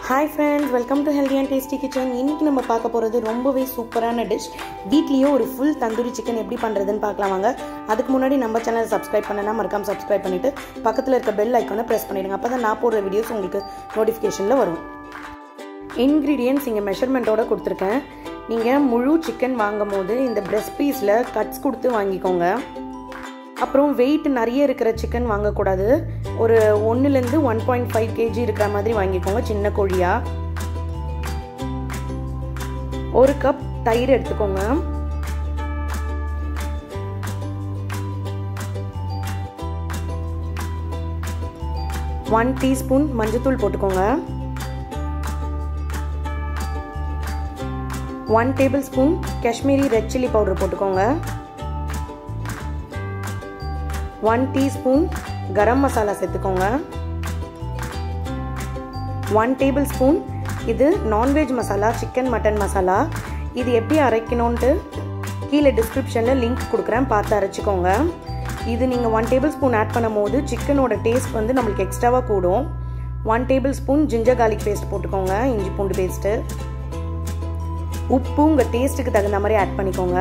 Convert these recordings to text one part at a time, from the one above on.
hi friends welcome to healthy and tasty kitchen இன்னைக்கு நம்ம பார்க்க போகிறது ரொம்பவே சூப்பரான டிஷ் வீட்லேயே ஒரு ஃபுல் தந்தூரி சிக்கன் எப்படி பண்ணுறதுன்னு பார்க்கலாம் வாங்க அதுக்கு முன்னாடி நம்ம சேனலை சப்ஸ்கிரைப் பண்ணனா மறக்காம சப்ஸ்கிரைப் பண்ணிவிட்டு பக்கத்தில் இருக்க பெல் ஐக்கானை ப்ரெஸ் பண்ணிடுங்க அப்போ தான் நான் போடுற வீடியோஸ் உங்களுக்கு நோட்டிஃபிகேஷனில் வரும் இன்க்ரீடியன்ட்ஸ் இங்கே மெஷர்மெண்ட்டோட கொடுத்துருக்கேன் நீங்கள் முழு சிக்கன் வாங்கும் போது இந்த பிரெஸ்ட் பீஸில் கட்ஸ் கொடுத்து வாங்கிக்கோங்க அப்புறம் வெயிட் நிறைய இருக்கிற சிக்கன் வாங்கக்கூடாது ஒரு ஒன்றுலேருந்து ஒன் பாயிண்ட் ஃபைவ் கேஜி இருக்கிற மாதிரி வாங்கிக்கோங்க சின்ன கோழியா ஒரு கப் தயிர் எடுத்துக்கோங்க ஒன் டீஸ்பூன் மஞ்சத்தூள் போட்டுக்கோங்க one table spoon Kashmiri red chilli powder போட்டுக்கோங்க ஒன் டீஸ்பூன் கரம் மசாலா சேர்த்துக்கோங்க ஒன் டேபிள் ஸ்பூன் இது non veg masala chicken mutton masala இது எப்படி அரைக்கணும்ன்ட்டு கீழே டிஸ்கிரிப்ஷனில் லிங்க் கொடுக்குறேன் பார்த்து அரைச்சிக்கோங்க இது நீங்கள் ஒன் டேபிள் ஸ்பூன் ஆட் பண்ணும் போது சிக்கனோட டேஸ்ட் வந்து நம்மளுக்கு எக்ஸ்ட்ராவாக கூடும் one table spoon ginger garlic paste போட்டுக்கோங்க இஞ்சி பூண்டு பேஸ்ட்டு உப்பு உங்கள் டேஸ்ட்டுக்கு தகுந்த மாதிரி ஆட் பண்ணிக்கோங்க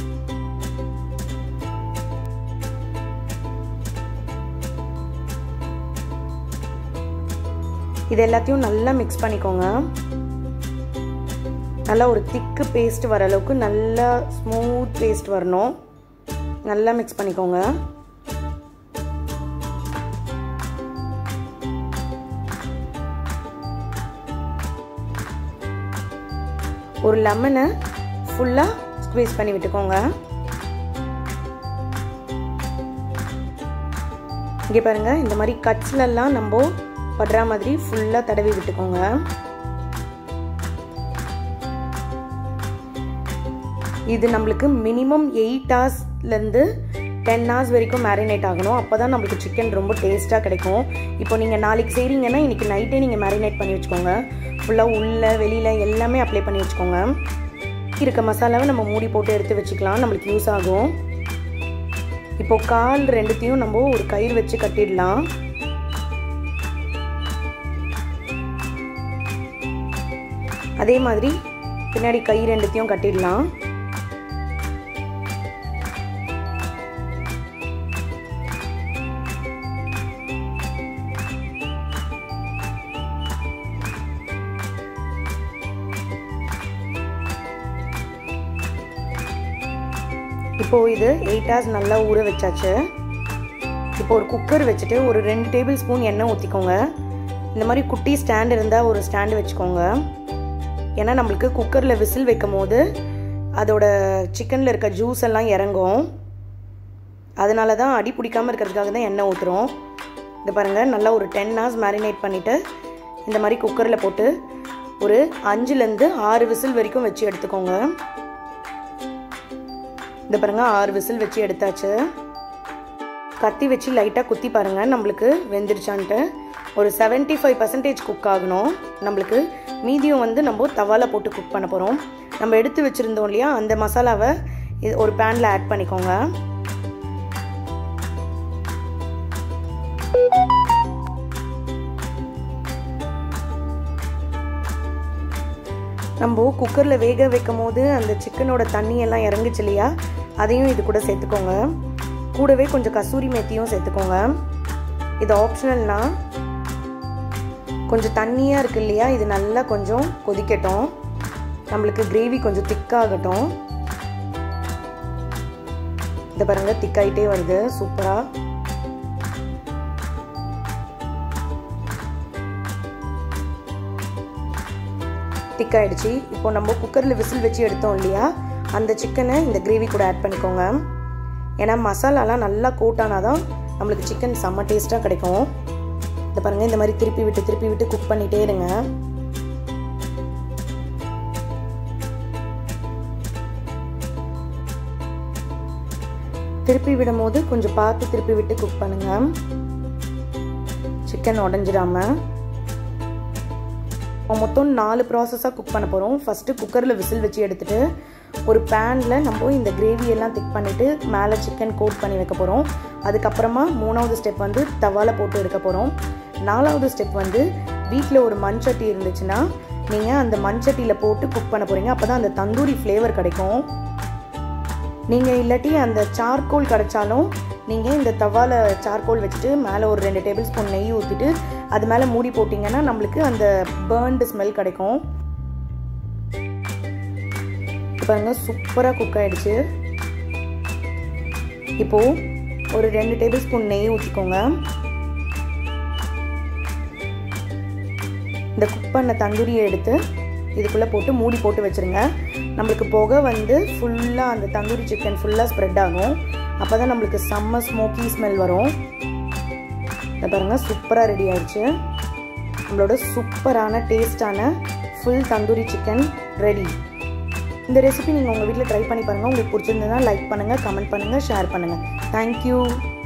இது எல்லாத்தையும் நல்லா மிக்ஸ் பண்ணிக்கோங்க நல்லா ஒரு திக்கு பேஸ்ட் வர அளவுக்கு நல்லா ஸ்மூத் பேஸ்ட் வரணும் நல்லா மிக்ஸ் பண்ணிக்கோங்க ஒரு லெமனை ஃபுல்லாக ஸ்க்வீஸ் பண்ணி விட்டுக்கோங்க இங்கே பாருங்கள் இந்த மாதிரி கட்ஸ்லலாம் நம்ம படுற மாதிரி ஃபுல்லாக தடவி விட்டுக்கோங்க இது நம்மளுக்கு மினிமம் எயிட் ஹவர்ஸ்லேருந்து டென் ஹவர்ஸ் வரைக்கும் மேரினேட் ஆகணும் அப்போ தான் நம்மளுக்கு சிக்கன் ரொம்ப டேஸ்ட்டாக கிடைக்கும் இப்போ நீங்கள் நாளைக்கு செய்கிறீங்கன்னா இன்றைக்கி நைட்டே நீங்கள் மேரினேட் பண்ணி வச்சுக்கோங்க ஃபுல்லாக உள்ளே வெளியில் எல்லாமே அப்ளை பண்ணி வச்சுக்கோங்க இருக்க மசாலாவை நம்ம மூடி போட்டு எடுத்து வச்சுக்கலாம் நம்மளுக்கு யூஸ் ஆகும் இப்போ கால் ரெண்டுத்தையும் நம்ம ஒரு கயிறு வச்சு கட்டிடலாம் அதே மாதிரி பின்னாடி கை ரெண்டுத்தையும் கட்டிடலாம் இப்போ இது எயிட் ஹவர்ஸ் நல்லா ஊற வச்சாச்சு இப்போ ஒரு குக்கர் வச்சுட்டு ஒரு ரெண்டு டேபிள் ஸ்பூன் எண்ணெய் ஊற்றிக்கோங்க இந்த மாதிரி குட்டி ஸ்டாண்ட் இருந்தால் ஒரு ஸ்டாண்டு வச்சுக்கோங்க ஏன்னா நம்மளுக்கு குக்கரில் விசில் வைக்கும் போது அதோட சிக்கனில் இருக்க ஜூஸ் எல்லாம் இறங்கும் அதனால தான் அடி பிடிக்காமல் இருக்கிறதுக்காக தான் எண்ணெய் ஊற்றுறோம் இது பாருங்கள் நல்லா ஒரு டென் ஹவர்ஸ் மேரினேட் பண்ணிவிட்டு இந்த மாதிரி குக்கரில் போட்டு ஒரு அஞ்சுலேருந்து ஆறு விசில் வரைக்கும் வச்சு எடுத்துக்கோங்க இந்த பாருங்கள் ஆறு விசில் வச்சு எடுத்தாச்சு கத்தி வச்சு லைட்டாக குத்தி பாருங்கள் நம்மளுக்கு வெந்துருச்சான்ட்டு ஒரு செவன்ட்டி ஃபைவ் பர்சன்டேஜ் குக் ஆகணும் நம்மளுக்கு மீதியும் வந்து நம்ம தவாவில் போட்டு குக் பண்ண போகிறோம் நம்ம எடுத்து வச்சுருந்தோம் இல்லையா அந்த மசாலாவை இது ஒரு பேனில் ஆட் பண்ணிக்கோங்க நம்ம குக்கரில் வேக வைக்கும் போது அந்த சிக்கனோட தண்ணி எல்லாம் இறங்குச்சு இல்லையா அதையும் இது கூட சேர்த்துக்கோங்க கூடவே கொஞ்சம் கசூரி மேத்தியும் சேர்த்துக்கோங்க இது ஆப்ஷனல்னா கொஞ்சம் தண்ணியாக இருக்கு இல்லையா இது நல்லா கொஞ்சம் கொதிக்கட்டும் நம்மளுக்கு கிரேவி கொஞ்சம் திக்காகட்டும் இந்த பாருங்க திக்காயிட்டே வருது சூப்பராக திக்காயிடுச்சு இப்போ நம்ம குக்கரில் விசில் வச்சு எடுத்தோம் இல்லையா அந்த சிக்கனை இந்த கிரேவி கூட ஆட் பண்ணிக்கோங்க ஏன்னா மசாலாலாம் நல்லா கோட்டானா தான் நம்மளுக்கு சிக்கன் செம்ம டேஸ்ட்டாக கிடைக்கும் இந்த பாருங்கள் இந்த மாதிரி திருப்பி விட்டு திருப்பி விட்டு குக் பண்ணிகிட்டே இருங்க திருப்பி விடும் போது கொஞ்சம் பார்த்து திருப்பி விட்டு குக் பண்ணுங்க சிக்கன் உடஞ்சிடாம மொத்தம் நாலு ப்ராசஸாக குக் பண்ண போகிறோம் ஃபஸ்ட்டு குக்கரில் விசில் வச்சு எடுத்துகிட்டு ஒரு பேனில் நம்ம இந்த கிரேவி எல்லாம் திக் பண்ணிவிட்டு மேலே சிக்கன் கோட் பண்ணி வைக்க போகிறோம் அதுக்கப்புறமா மூணாவது ஸ்டெப் வந்து தவால போட்டு எடுக்க போகிறோம் நாலாவது ஸ்டெப் வந்து வீட்டில் ஒரு மண் சட்டி இருந்துச்சுன்னா நீங்கள் அந்த மண் சட்டியில் போட்டு குக் பண்ண போகிறீங்க அப்போ தான் அந்த தந்தூரி ஃப்ளேவர் கிடைக்கும் நீங்கள் இல்லாட்டி அந்த சார்கோல் கிடைச்சாலும் நீங்கள் இந்த தவால சார்கோல் வச்சுட்டு மேலே ஒரு ரெண்டு டேபிள் ஸ்பூன் நெய் ஊற்றிட்டு அது மேலே மூடி போட்டிங்கன்னா நம்மளுக்கு அந்த பேர்ன்டு ஸ்மெல் கிடைக்கும் பாருங்க சூப்பராக குக் ஆகிடுச்சு இப்போது ஒரு ரெண்டு டேபிள் ஸ்பூன் நெய் ஊற்றிக்கோங்க இந்த குக் பண்ண தந்தூரியை எடுத்து இதுக்குள்ளே போட்டு மூடி போட்டு வச்சுருங்க நம்மளுக்கு புகை வந்து ஃபுல்லாக அந்த தந்தூரி சிக்கன் ஃபுல்லாக ஸ்ப்ரெட் ஆகும் அப்போ தான் நம்மளுக்கு செம்ம ஸ்மோக்கி ஸ்மெல் வரும் இதை பாருங்கள் சூப்பராக ரெடி ஆயிடுச்சு நம்மளோட சூப்பரான டேஸ்டான ஃபுல் தந்தூரி சிக்கன் ரெடி இந்த ரெசிபி நீங்கள் உங்கள் வீட்டில் ட்ரை பண்ணி பாருங்கள் உங்களுக்கு பிடிச்சிருந்ததுன்னா லைக் பண்ணுங்கள் கமெண்ட் பண்ணுங்கள் ஷேர் பண்ணுங்கள் தேங்க்யூ